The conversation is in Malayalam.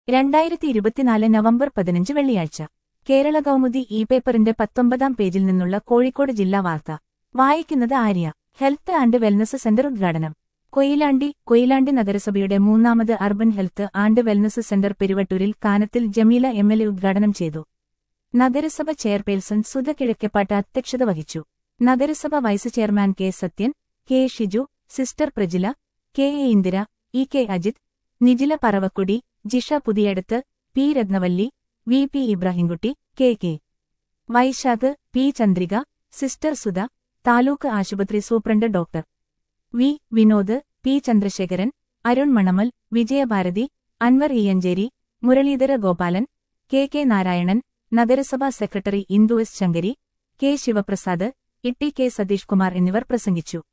രണ്ടായിരത്തി ഇരുപത്തിനാല് നവംബർ പതിനഞ്ച് വെള്ളിയാഴ്ച കേരള കൗമുദി ഇ പേപ്പറിന്റെ പത്തൊമ്പതാം പേജിൽ നിന്നുള്ള കോഴിക്കോട് ജില്ലാ വാർത്ത വായിക്കുന്നത് Arya health and wellness centre ഉദ്ഘാടനം കൊയിലാണ്ടി കൊയിലാണ്ടി നഗരസഭയുടെ മൂന്നാമത് urban health and wellness centre പെരുവട്ടൂരിൽ Kanathil Jameela M L A ഉദ്ഘാടനം ചെയ്തു നഗരസഭ ചെയർപേഴ്സൺ സുധ കിഴക്കെപ്പാട്ട് അധ്യക്ഷത വഹിച്ചു നഗരസഭ vice chairman K Sathyan K Shiju sister Prajila K A Indira E K Ajith Nijila Paravakkudi Jisha Puthiyadath P Rathnavalli V P Ibrahimkutty K K Vaishakh P Chandrika sister Sudha taluk ആശുപത്രി superintendent doctor V Vinod P Chandrasekharan Arun Manamal Vijayabharathi Anvar Iyancheri Muraleedhara Gopalan K K Narayanan നഗരസഭാ secretary Indu S Shankari K Sivaprasad Itty K Satheesh Kumar എന്നിവർ പ്രസംഗിച്ചു